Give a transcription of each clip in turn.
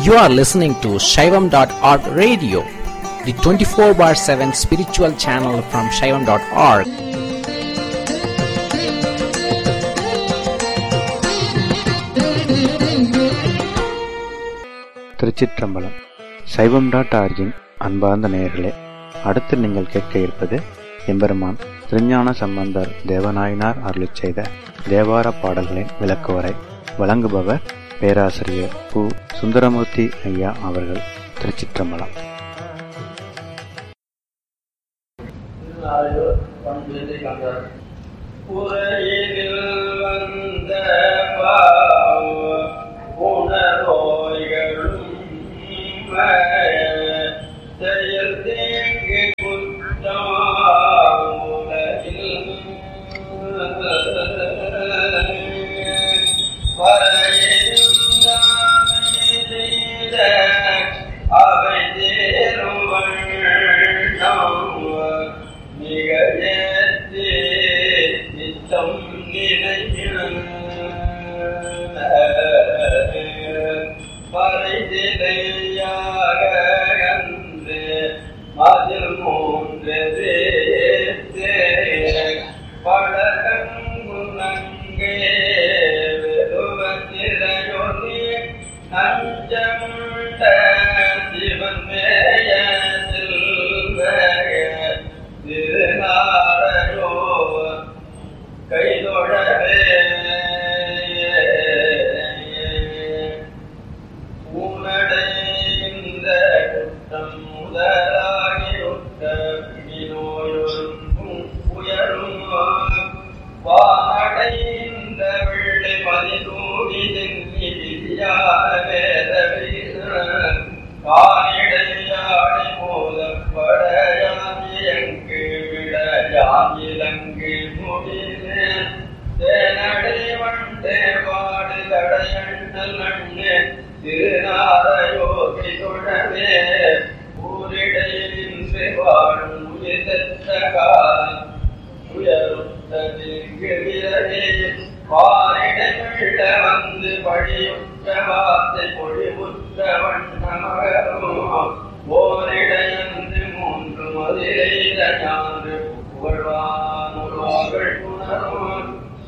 You are listening to Shaivam.org radio, the 24 bar 7 spiritual channel from Shaivam.org. திருச்சிற்றம்பலம் சைவம் dot origin அன்பார்ந்த நேயர்களே அடுத்து நீங்கள் கேட்க இருப்பது எம்பெருமான் திருஞான சம்பந்தர் தேவநாயனார் அருளிச் செய்த தேவார பாடல்களின் விளக்குவரை வழங்குபவர் பேராசிரியர் பு சுந்தரமூர்த்தி ஐயா அவர்கள் திருச்சிற்றம்பலம் உரையினில் வந்த பாவ உணர்வோய்களும் செயல் தேங்கு குற்றம் உலகில் வரையிருந்தாமை அவை தேரும் வண்ணம் மிக ஏற்றி நித்தம் பறைதிலையாக அன்று மதில் மூன்று பழகங்கு நங்கே வெறுவத்திரையொலி நஞ்சமுண்ட சிவன் மேய செல்வக திருநாரையோ கைதொழவே உனடைந்த குற்றம் முதலாகி உற்ற பிடிநோயொருங்கும் உயரும் வானடைந்த வெள்ளை மதிதூடி சென்னி விதியார வேத காணிடையாடி மோதப்படையாதி எங்கு விட யாங்கிலங்கு முடிவே தேனடை வண்டே பாடு தடையண்ணல் நண்ணே திருநாரையோகி தொடவே ஊரிடையில் நின்று வாழும் உயிர்த்த காலம் உயருத்ததிற்கு விரவே பாரிடமிழ வந்து பழியுற்ற வார்த்தை பொழிவுற்ற வண்ணமகரும் ஓரிடையன்று மூன்று மதிலைத ஞான்று புகழ்வானுர்கள் புணரும்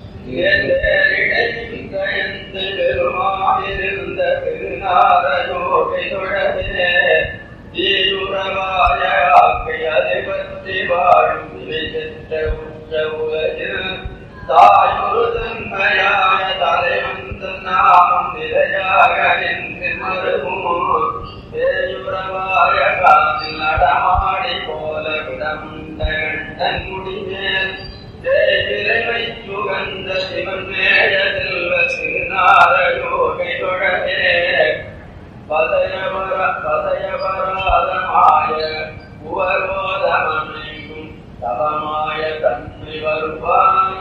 கயந்து பெருமாயிருந்த திருநாரையோகை தொடவே தீயுறவாய ஆக்கை அதை பற்றி வாழும் இவை செற்ற உற்ற உலகில் தாயுரு தன்மையாய தலைவந்த நாமம் நிலையாக நின்று மருகும் பேயுறவாய காதில் நடமாடி போல விடமுண்ட கண்டன் முடிமேல் தேவிரை சுகந்த சிவன் மேய செல்வ திருநாரையோகை தொடரே பதயவர பதயவராதமாய உவரோதமனைக்கும் தவமாய தன்மை வருவான்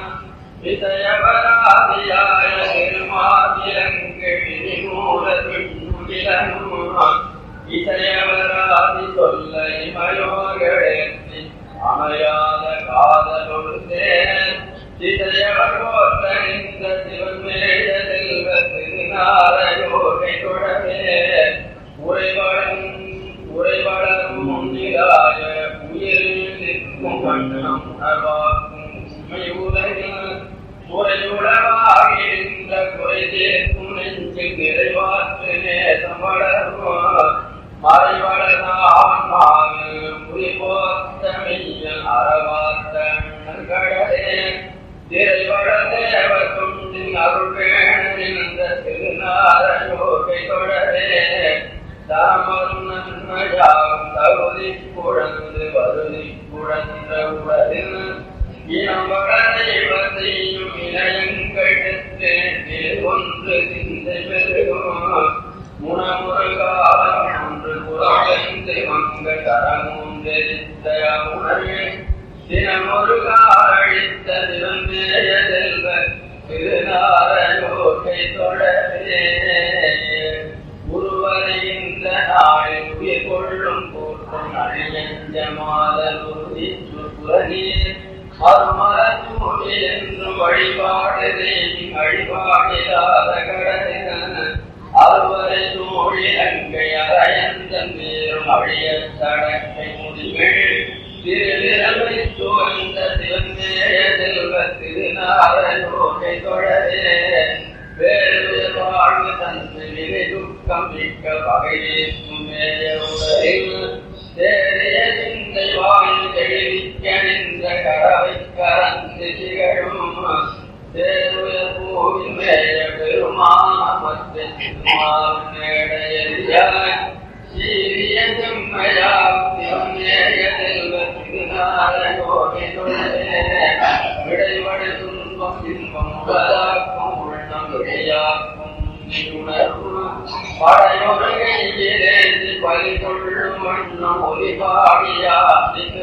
விதயவராதியாய திருமாதிரங்கு விரிமூல பின்னுகிலனும் இசையவராதி சொல்ல இமயோகேற்றி அமையாத காதலொழுந்தேன் இசையவர் போற்ற சிவன் மேய செல்வ திருநாரையோகை தொடரே உரைவளம் உரைவளரும் முன்னிலாய உயிரில் நிற்கும் வண்ணம் உணர்வாக்கும் உண்மை உலகில் குறையுளவாகின்ற குறை தீர்க்கும் நெஞ்சில் நிறைவாற்று நேசம் வளரும் மறைவளதான்மாவு புரிபோத்த மெய்யல் அறவாத்த கடலே திரைவள தேவ துண்டின் அருள் வேணிந்த திருநாரையோகை தொடரே தாமரும் நன்மையாம் தகுதி குழந்து வருதி குழந்த உலகில் இனம் வளரைவதையும் இணையங்கழுத்து ஒன்று சிந்தை பெருகும் முனமுருகாலம் ஒன்று புறமைந்து மங்க கரமூன்றெரித்த உணர்வே தினமுருகாழித்த திருந்தேய செல்வ திருநாரையோகை தொடரே உருவரைகின்ற நாளில் உயிர் கொள்ளும் கூட்டம் அழியஞ்ச மாதல் உறுதி புறநீர் மறுமரத்தூடி என்றும் வழிபாடு தெய்வி வழிபாடில்லாத கடன அறுவரை தோழி அங்க அழிய சடக்கை முடிகள் திருவிரலை துவந்த சிவந்தேய செல்வ திருநாரையோகை தொடரே வேறு வாழ்வு தந்து விலை துக்கம் மிக்க வகையேற்கும் மேய உடலில் தேறிய சிந்தை வாயில் தெளிவிக்க நின்ற கரவை கரந்து திகழும் தேருய பூவின் மேய பெருமாமத்த திருமால் மேடையறியாய் சீரிய செம்மையாம் மேய செல்வ திருநாரையோகை தொடரே விடைவடை துன்பம் இன்பம் உலகாக்கும் உள்ளம் விடையாக்கும் உணர்வு படையொருகையிலேந்து பலி கொள்ளும் வண்ணம் ஒலிபாடியா